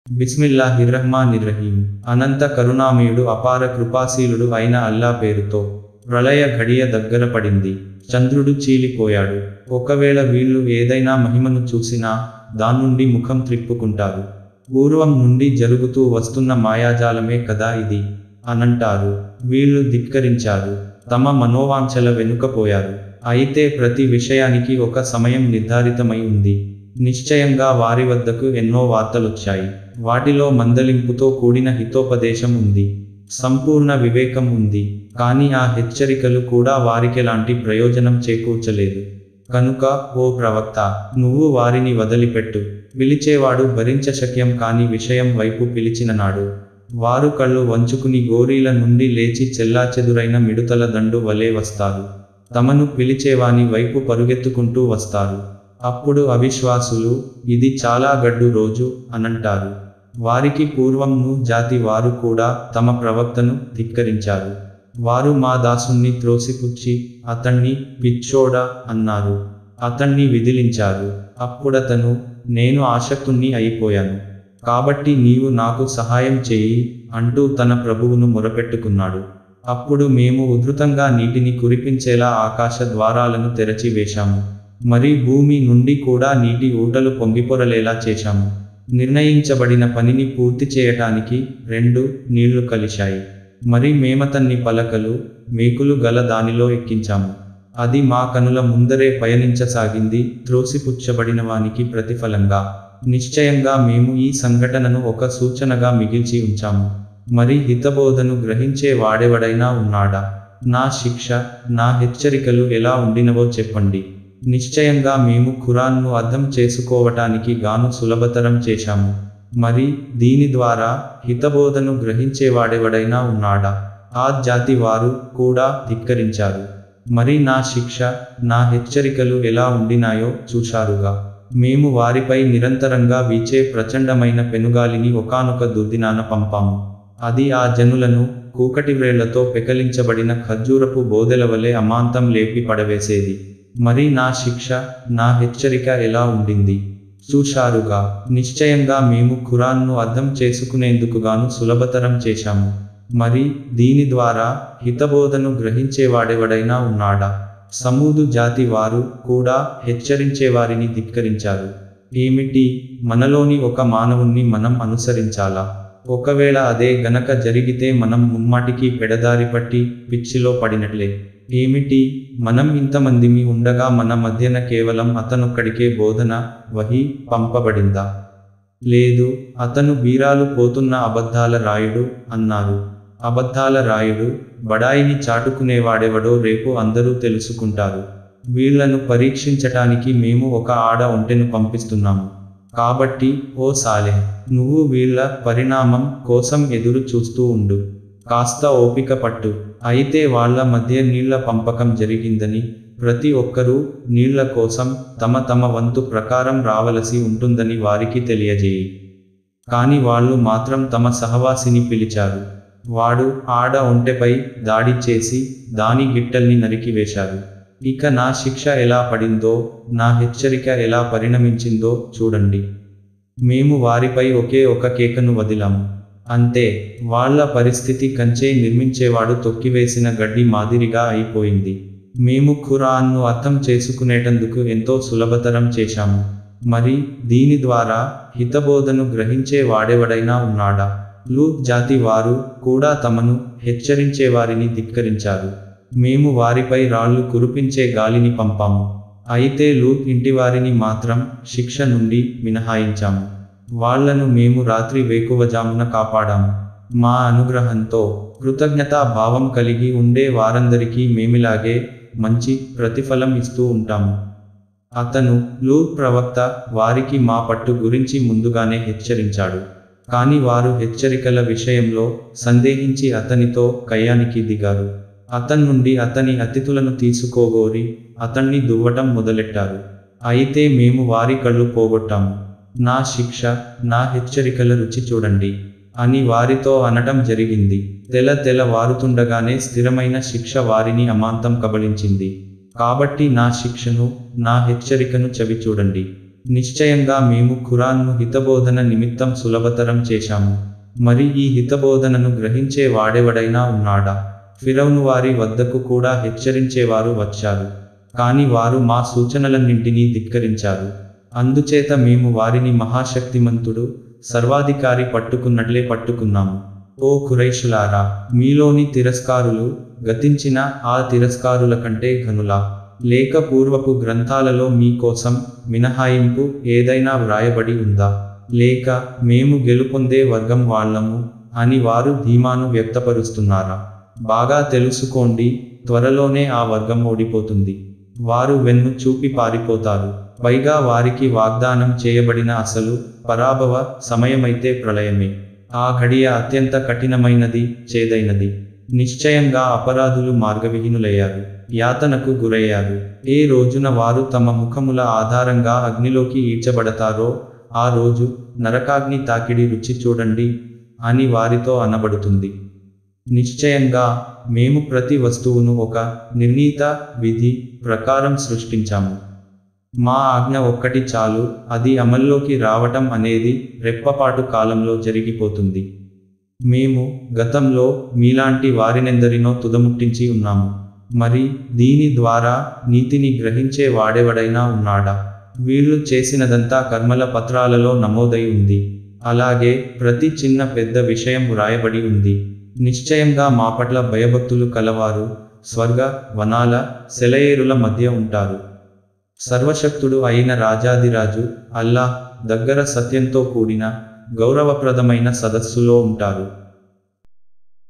బిస్మిల్లాహిర్రహ్మానిర్రహీం అనంత కరుణామయుడు అపార కృపాశీలుడు అయిన అల్లా పేరుతో ప్రళయ ఘడియ దగ్గర పడింది చంద్రుడు చీలిపోయాడు ఒకవేళ వీళ్ళు ఏదైనా మహిమను చూసినా దాన్నుండి ముఖం త్రిప్పుకుంటారు పూర్వం నుండి జరుగుతూ వస్తున్న మాయాజాలమే కదా ఇది అనంటారు వీళ్ళు ధిక్కరించారు తమ మనోవాంఛల వెనుకపోయారు అయితే ప్రతి విషయానికి ఒక సమయం నిర్ధారితమై ఉంది నిశ్చయంగా వారి వద్దకు ఎన్నో వార్తలొచ్చాయి వాటిలో మందలింపుతో కూడిన హితోపదేశం ఉంది సంపూర్ణ వివేకం ఉంది కానీ ఆ హెచ్చరికలు కూడా వారికెలాంటి ప్రయోజనం చేకూర్చలేదు కనుక ఓ ప్రవక్త నువ్వు వారిని వదిలిపెట్టు పిలిచేవాడు భరించశక్యం కాని విషయం వైపు పిలిచిన నాడు వారు కళ్ళు వంచుకుని గోరీల నుండి లేచి చెల్లాచెదురైన మిడుతల దండు వలె వస్తారు తమను పిలిచేవాని వైపు పరుగెత్తుకుంటూ వస్తారు అప్పుడు అవిశ్వాసులు ఇది చాలా గడ్డు రోజు అనంటారు వారికి పూర్వంను జాతి వారు కూడా తమ ప్రవక్తను ధిక్కరించారు వారు మా దాసుణ్ణి త్రోసిపుచ్చి అతణ్ణి పిచ్చోడా అన్నారు అతణ్ణి విదిలించారు అప్పుడతను నేను ఆసక్తుణ్ణి అయిపోయాను కాబట్టి నీవు నాకు సహాయం చేయి అంటూ తన ప్రభువును మొరపెట్టుకున్నాడు అప్పుడు మేము ఉధృతంగా నీటిని కురిపించేలా ఆకాశ ద్వారాలను తెరచి వేశాము మరి భూమి నుండి కూడా నీటి ఊటలు పొంగిపొరలేలా చేశాము నిర్ణయించబడిన పనిని పూర్తి చేయటానికి రెండు నీళ్లు కలిశాయి మరి మేమతన్ని పలకలు మేకులు గల దానిలో ఎక్కించాము అది మా కనుల ముందరే పయనించసాగింది త్రోసిపుచ్చబడిన వానికి ప్రతిఫలంగా నిశ్చయంగా మేము ఈ సంఘటనను ఒక సూచనగా మిగిల్చి ఉంచాము మరి హితబోధను గ్రహించే వాడెవడైనా ఉన్నాడా నా శిక్ష నా హెచ్చరికలు ఎలా ఉండినవో చెప్పండి నిశ్చయంగా మేము ఖురాన్ను అర్థం చేసుకోవటానికి గాను సులభతరం చేశాము మరి దీని ద్వారా హితబోధను గ్రహించేవాడెవడైనా ఉన్నాడా ఆ జాతి వారు కూడా ధిక్కరించారు మరి నా శిక్ష నా హెచ్చరికలు ఎలా ఉండినాయో చూశారుగా మేము వారిపై నిరంతరంగా వీచే ప్రచండమైన పెనుగాలిని ఒకానొక దుర్దినాన పంపాము అది ఆ జనులను కూకటివ్రేళ్లతో పెకలించబడిన ఖర్జూరపు బోదెల వలె అమాంతం లేపి పడవేసేది మరి నా శిక్ష నా హెచ్చరిక ఎలా ఉండింది చూశారుగా నిశ్చయంగా మేము ఖురాన్ను అర్థం చేసుకునేందుకుగాను సులభతరం చేశాము మరి దీని ద్వారా హితబోధను గ్రహించేవాడెవడైనా ఉన్నాడా సమూదు జాతి వారు కూడా హెచ్చరించేవారిని ధిక్కరించారు ఏమిటి మనలోని ఒక మానవుణ్ణి మనం అనుసరించాలా ఒకవేళ అదే గనక జరిగితే మనం ముమ్మాటికి పెడదారి పట్టి పిచ్చిలో పడినట్లే ఏమిటి మనం ఇంతమందిమి ఉండగా మన మధ్యన కేవలం అతనొక్కడికే బోధన వహి పంపబడిందా లేదు అతను బీరాలు పోతున్న అబద్ధాల రాయుడు అన్నారు అబద్ధాల రాయుడు బడాయిని చాటుకునేవాడెవడో రేపు అందరూ తెలుసుకుంటారు వీళ్లను పరీక్షించటానికి మేము ఒక ఆడ ఒంటెను పంపిస్తున్నాము కాబట్టి ఓ సాలె నువ్వు వీళ్ళ పరిణామం కోసం ఎదురు చూస్తూ ఉండు కాస్త ఓపిక పట్టు అయితే వాళ్ళ మధ్య నీళ్ల పంపకం జరిగిందని ప్రతి ఒక్కరూ నీళ్ల కోసం తమ తమ వంతు ప్రకారం రావలసి ఉంటుందని వారికి తెలియజేయి కాని వాళ్ళు మాత్రం తమ సహవాసిని పిలిచారు వాడు ఆడ ఒంటెపై దాడి చేసి దాని గిట్టల్ని నరికివేశారు ఇక నా శిక్ష ఎలా పడిందో నా హెచ్చరిక ఎలా పరిణమించిందో చూడండి మేము వారిపై ఒకే ఒక కేకను వదిలాము అంతే వాళ్ళ పరిస్థితి కంచే నిర్మించేవాడు తొక్కివేసిన గడ్డి మాదిరిగా అయిపోయింది మేము ఖురాన్ను అర్థం చేసుకునేటందుకు ఎంతో సులభతరం చేశాము మరి దీని ద్వారా హితబోధను గ్రహించే వాడెవడైనా ఉన్నాడా లూత్ జాతి వారు కూడా తమను హెచ్చరించే వారిని ధిక్కరించారు మేము వారిపై రాళ్లు కురిపించే గాలిని పంపాము అయితే లూత్ ఇంటివారిని మాత్రం శిక్ష నుండి మినహాయించాము వాళ్లను మేము రాత్రి వేకువజామున కాపాడాము మా అనుగ్రహంతో కృతజ్ఞతా భావం కలిగి ఉండే వారందరికీ మేమిలాగే మంచి ప్రతిఫలం ఇస్తూ ఉంటాము అతను లూత్ ప్రవక్త వారికి మా పట్టు గురించి ముందుగానే హెచ్చరించాడు కాని వారు హెచ్చరికల విషయంలో సందేహించి అతనితో కయ్యానికి దిగారు అతన్నుండి అతని అతిథులను తీసుకోగోరి అతన్ని దువ్వటం మొదలెట్టారు అయితే మేము వారి కళ్ళు పోగొట్టాము నా శిక్ష నా హెచ్చరికల రుచి చూడండి అని వారితో అనటం జరిగింది తెల తెల వారుతుండగానే స్థిరమైన శిక్ష వారిని అమాంతం కబళించింది కాబట్టి నా శిక్షను నా హెచ్చరికను చవి చూడండి నిశ్చయంగా మేము ఖురాన్ను హితబోధన నిమిత్తం సులభతరం చేశాము మరి ఈ హితబోధనను గ్రహించే వాడెవడైనా ఉన్నాడా ఫిరౌను వారి వద్దకు కూడా హెచ్చరించేవారు వచ్చారు కాని వారు మా సూచనలన్నింటినీ ధిక్కరించారు అందుచేత మేము వారిని మహాశక్తిమంతుడు సర్వాధికారి పట్టుకున్నట్లే పట్టుకున్నాము ఓ ఖురైషులారా మీలోని తిరస్కారులు గతించిన ఆ తిరస్కారుల కంటే ఘనులా లేక పూర్వపు గ్రంథాలలో మీకోసం మినహాయింపు ఏదైనా వ్రాయబడి ఉందా లేక మేము గెలుపొందే వర్గం వాళ్ళము అని వారు ధీమాను వ్యక్తపరుస్తున్నారా బాగా తెలుసుకోండి త్వరలోనే ఆ వర్గం ఓడిపోతుంది వారు వెన్ను చూపి పారిపోతారు పైగా వారికి వాగ్దానం చేయబడిన అసలు పరాభవ సమయమైతే ప్రళయమే ఆ ఘడియ అత్యంత కఠినమైనది చేదైనది నిశ్చయంగా అపరాధులు మార్గవిహీనులయ్యారు యాతనకు గురయ్యారు ఏ రోజున వారు తమ ముఖముల ఆధారంగా అగ్నిలోకి ఈడ్చబడతారో ఆ రోజు నరకాగ్ని తాకిడి రుచి చూడండి అని వారితో అనబడుతుంది నిశ్చయంగా మేము ప్రతి వస్తువును ఒక నిర్ణీత విధి ప్రకారం సృష్టించాము మా ఆజ్ఞ ఒక్కటి చాలు అది అమల్లోకి రావటం అనేది రెప్పపాటు కాలంలో జరిగిపోతుంది మేము గతంలో మీలాంటి వారినెందరినో తుదముట్టించి ఉన్నాము మరి దీని ద్వారా నీతిని గ్రహించే వాడెవడైనా ఉన్నాడా వీళ్ళు చేసినదంతా కర్మల పత్రాలలో నమోదై ఉంది అలాగే ప్రతి చిన్న పెద్ద విషయం వ్రాయబడి ఉంది నిశ్చయంగా మా పట్ల భయభక్తులు కలవారు స్వర్గ వనాల సెలయేరుల మధ్య ఉంటారు సర్వశక్తుడు అయిన రాజాదిరాజు అల్లాహ్ దగ్గర సత్యంతో కూడిన గౌరవప్రదమైన సదస్సులో ఉంటారు